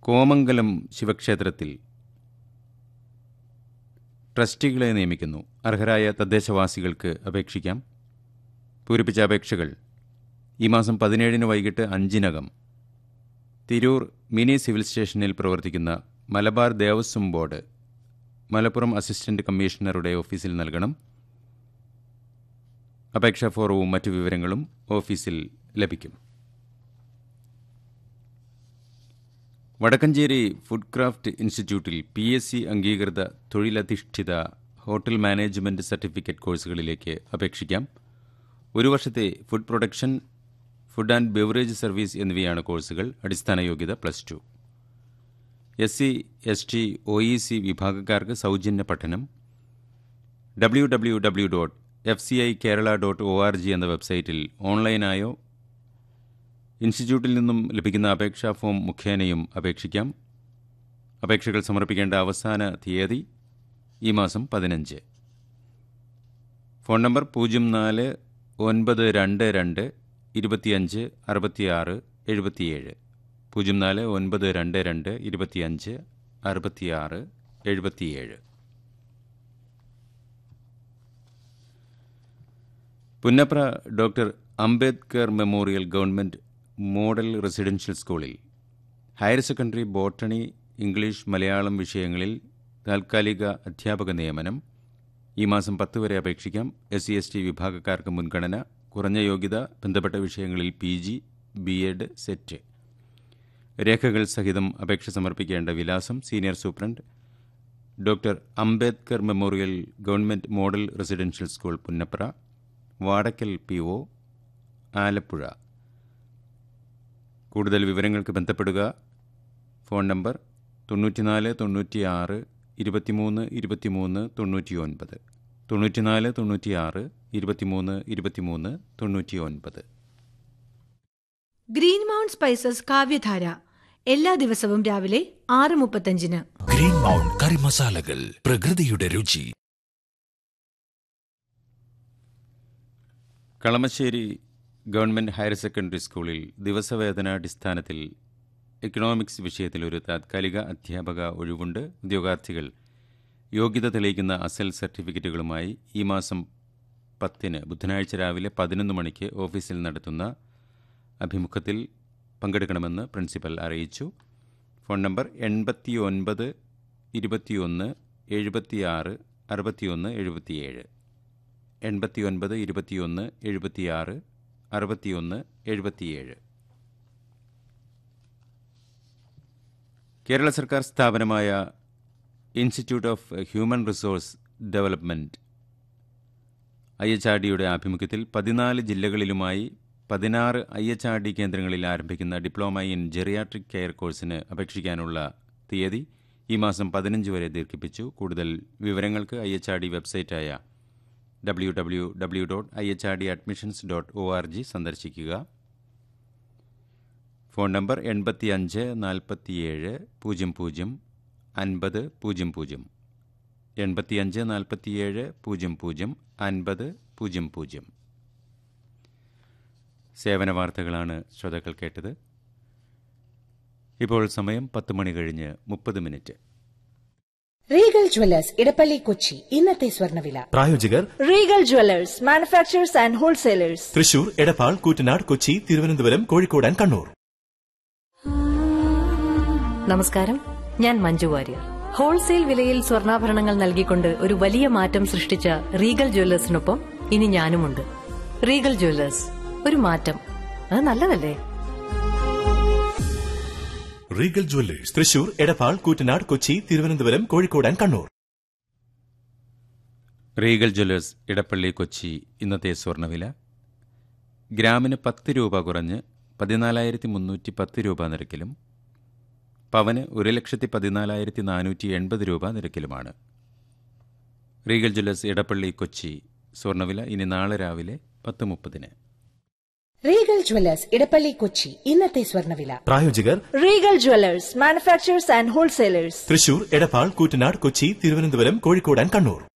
കോമംഗലം ശിവക്ഷേത്രത്തിൽ ട്രസ്റ്റികളെ നിയമിക്കുന്നു അർഹരായ തദ്ദേശവാസികൾക്ക് അപേക്ഷിക്കാം പൂരിപ്പിച്ച അപേക്ഷകൾ ഈ മാസം പതിനേഴിന് വൈകിട്ട് അഞ്ചിനകം തിരൂർ മിനി സിവിൽ സ്റ്റേഷനിൽ പ്രവർത്തിക്കുന്ന മലബാർ ദേവസ്വം ബോർഡ് മലപ്പുറം അസിസ്റ്റന്റ് കമ്മീഷണറുടെ ഓഫീസിൽ നൽകണം അപേക്ഷാ ഫോറവും മറ്റു വിവരങ്ങളും ഓഫീസിൽ ലഭിക്കും വടക്കഞ്ചേരി ഫുഡ് ക്രാഫ്റ്റ് ഇൻസ്റ്റിറ്റ്യൂട്ടിൽ പി എസ് സി അംഗീകൃത തൊഴിലധിഷ്ഠിത ഹോട്ടൽ മാനേജ്മെന്റ് സർട്ടിഫിക്കറ്റ് കോഴ്സുകളിലേക്ക് അപേക്ഷിക്കാം ഒരു വർഷത്തെ food production food and beverage service എന്നിവയാണ് കോഴ്സുകൾ അടിസ്ഥാന യോഗ്യത plus two S C S T O E C വിഭാഗക്കാർക്ക് സൗജന്യ പഠനം W W W dot F C I Kerala dot O R G എന്ന വെബ്സൈറ്റിൽ ഓൺലൈനായോ ഇൻസ്റ്റിറ്റ്യൂട്ടിൽ നിന്നും ലഭിക്കുന്ന അപേക്ഷാ ഫോം മുഖേനയും അപേക്ഷിക്കാം അപേക്ഷകൾ സമർപ്പിക്കേണ്ട അവസാന തീയതി ഈ മാസം പതിനഞ്ച് ഫോൺ നമ്പർ പൂജ്യം നാല് ഒൻപത് രണ്ട് രണ്ട് ഇരുപത്തിയഞ്ച് അറുപത്തിയാറ് എഴുപത്തിയേഴ് പൂജ്യം നാല് ഒൻപത് രണ്ട് രണ്ട് ഇരുപത്തിയഞ്ച് അറുപത്തിയാറ് എഴുപത്തിയേഴ് Punnapra doctor Ambedkar memorial government model residential സ്കൂളിൽ higher secondary botany English Malayalam വിഷയങ്ങളിൽ താൽക്കാലിക അധ്യാപക നിയമനം ഈ മാസം പത്ത് വരെ അപേക്ഷിക്കാം എസ് സി എസ് ടി വിഭാഗക്കാർക്ക് മുൻഗണന കുറഞ്ഞ യോഗ്യത ബന്ധപ്പെട്ട വിഷയങ്ങളിൽ P G B Ed SET രേഖകൾ സഹിതം അപേക്ഷ സമർപ്പിക്കേണ്ട വിലാസം senior superintendent doctor Ambedkar memorial government model residential school Punnapra Vadakkal P O Alappuzha കൂടുതൽ വിവരങ്ങൾക്ക് ബന്ധപ്പെടുക ഫോൺ നമ്പർ തൊണ്ണൂറ്റിനാല് തൊണ്ണൂറ്റിയാറ് ഇരുപത്തിമൂന്ന് ഇരുപത്തിമൂന്ന് തൊണ്ണൂറ്റിയൊൻപത് തൊണ്ണൂറ്റിനാല് തൊണ്ണൂറ്റിയാറ് ഇരുപത്തിമൂന്ന് ഇരുപത്തിമൂന്ന് തൊണ്ണൂറ്റിയൊൻപത് ഗ്രീൻ മൗണ്ട് സ്പൈസസ് കാവ്യധാര എല്ലാ ദിവസവും രാവിലെ ആറ് മുപ്പത്തഞ്ചിന് ഗ്രീൻ മൗണ്ട് കറി മസാലകൾ പ്രകൃതിയുടെ രുചി കളമശ്ശേരി ഗവൺമെന്റ് ഹയർ സെക്കൻഡറി സ്കൂളിൽ ദിവസവേതനാടിസ്ഥാനത്തിൽ എക്കണോമിക്സ് വിഷയത്തിൽ ഒരു താത്കാലിക അധ്യാപക ഒഴിവുണ്ട് ഉദ്യോഗാർത്ഥികൾ യോഗ്യത തെളിയിക്കുന്ന അസൽ സർട്ടിഫിക്കറ്റുകളുമായി ഈ മാസം പത്തിന് ബുധനാഴ്ച രാവിലെ പതിനൊന്ന് മണിക്ക് ഓഫീസിൽ നടത്തുന്ന അഭിമുഖത്തിൽ പങ്കെടുക്കണമെന്ന് പ്രിൻസിപ്പൽ അറിയിച്ചു ഫോൺ നമ്പർ എൺപത്തി ഒൻപത് ഇരുപത്തിയൊന്ന് എഴുപത്തിയാറ് അറുപത്തിയൊന്ന് എഴുപത്തിയേഴ് എൺപത്തി ഒൻപത് ഇരുപത്തിയൊന്ന് എഴുപത്തിയാറ് അറുപത്തിയൊന്ന് എഴുപത്തിയേഴ് കേരള സർക്കാർ സ്ഥാപനമായ institute of human resource development I H R ഡിയുടെ ആഭിമുഖ്യത്തിൽ പതിനാല് ജില്ലകളിലുമായി പതിനാറ് ഐ എച്ച് ആർ ഡി കേന്ദ്രങ്ങളിൽ ആരംഭിക്കുന്ന ഡിപ്ലോമ ഇൻ ജെറിയാട്രിക് കെയർ കോഴ്സിന് അപേക്ഷിക്കാനുള്ള തീയതി ഈ മാസം പതിനഞ്ച് വരെ ദീർഘിപ്പിച്ചു കൂടുതൽ വിവരങ്ങൾക്ക് ഐ എച്ച് ആർ ഡി വെബ്സൈറ്റായ W W W dot I H R D admissions dot O R G സന്ദർശിക്കുക ഫോൺ നമ്പർ എൺപത്തി അഞ്ച് നാൽപ്പത്തിയേഴ് പൂജ്യം പൂജ്യം അൻപത് പൂജ്യം പൂജ്യം എൺപത്തിയഞ്ച് നാൽപ്പത്തിയേഴ് പൂജ്യം പൂജ്യം അൻപത് പൂജ്യം പൂജ്യം സേവന വാർത്തകളാണ് ശ്രോതാക്കൾ കേട്ടത് ഇപ്പോൾ സമയം പത്ത് മണി കഴിഞ്ഞ് മുപ്പത് minute Regal jewellers Edappally Kochi ഇന്നത്തെ സ്വർണ്ണവില പ്രായോജകർ Regal jewellers manufacturers and wholesalers Thrissur Edappal Koottanad Kochi Thiruvananthapuram Kozhikode and Kannur നമസ്കാരം ഞാൻ മഞ്ജു വാര്യർ ഹോൾസെയിൽ വിലയിൽ സ്വർണ്ണാഭരണങ്ങൾ നൽകിക്കൊണ്ട് ഒരു വലിയ മാറ്റം സൃഷ്ടിച്ച റീഗൽ ജ്വല്ലേഴ്സിനൊപ്പം ഇനി ഞാനുമുണ്ട് റീഗൽ ജ്വല്ലേഴ്സ് ഒരു മാറ്റം അത് നല്ലതല്ലേ Regal jewellers Thrissur Edappal Koottanad Kochi Thiruvananthapuram Kozhikode and Kannur Regal jewellers Edappally Kochi ഇന്നത്തെ സ്വർണ്ണവില ഗ്രാമിന് പത്ത് രൂപ കുറഞ്ഞ് പതിനാലായിരത്തി മുന്നൂറ്റി പത്ത് രൂപ നിരക്കിലും പവന് ഒരു ലക്ഷത്തി പതിനാലായിരത്തി നാനൂറ്റി എൺപത് രൂപ നിരക്കിലുമാണ് റീഗൽ ജ്വല്ലേഴ്സ് ഇടപ്പള്ളി കൊച്ചി സ്വർണ്ണവില ഇനി നാളെ രാവിലെ പത്ത് മുപ്പതിന് റീഗൽ ജ്വല്ലേഴ്സ് ഇടപ്പള്ളി കൊച്ചി ഇന്നത്തെ സ്വർണ്ണവില പ്രായോജകർ Regal jewellers manufacturers and wholesalers Thrissur Edappal Koottanad Kochi Thiruvananthapuram Kozhikode and Kannur